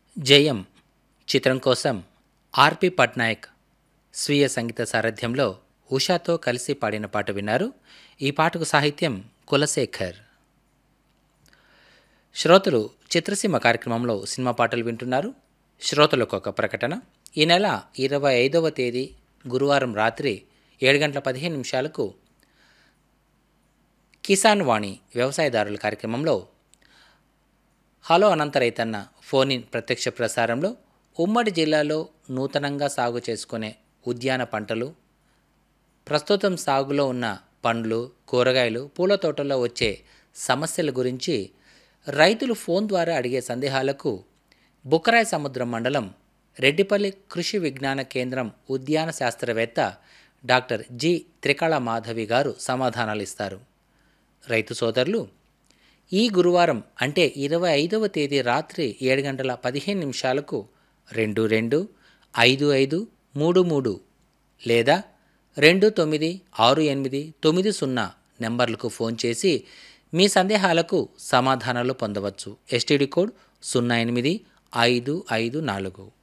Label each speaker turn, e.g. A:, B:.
A: జయం చిత్రం కోసం ఆర్పి పట్నాయక్ స్వీయ సంగీత సారథ్యంలో ఉషాతో కలిసి పాడిన పాట విన్నారు ఈ పాటకు సాహిత్యం కులశేఖర్ శ్రోతలు చిత్రసీమ కార్యక్రమంలో సినిమా పాటలు వింటున్నారు శ్రోతలకు ఒక ప్రకటన ఈ నెల ఇరవై ఐదవ తేదీ గురువారం రాత్రి ఏడు గంటల పదిహేను నిమిషాలకు కిసాన్ వాణి వ్యవసాయదారుల కార్యక్రమంలో హలో అనంత రైతన్న ఫోన్ ఇన్ ప్రత్యక్ష ప్రసారంలో ఉమ్మడి జిల్లాలో నూతనంగా సాగు చేసుకునే ఉద్యాన పంటలు ప్రస్తుతం సాగులో ఉన్న పండ్లు కూరగాయలు పూల తోటల్లో వచ్చే సమస్యల గురించి రైతులు ఫోన్ ద్వారా అడిగే సందేహాలకు బుక్కరాయ సముద్రం మండలం రెడ్డిపల్లి కృషి విజ్ఞాన కేంద్రం ఉద్యాన శాస్త్రవేత్త డాక్టర్ జి త్రికళ మాధవి గారు సమాధానాలు ఇస్తారు రైతు సోదరులు ఈ గురువారం అంటే ఇరవై ఐదవ తేదీ రాత్రి ఏడు గంటల పదిహేను నిమిషాలకు రెండు రెండు ఐదు ఐదు మూడు మూడు లేదా రెండు తొమ్మిది ఆరు ఎనిమిది తొమ్మిది సున్నా నెంబర్లకు ఫోన్ చేసి మీ సందేహాలకు సమాధానాలు పొందవచ్చు ఎస్టీడీ కోడ్ సున్నా ఎనిమిది ఐదు ఐదు నాలుగు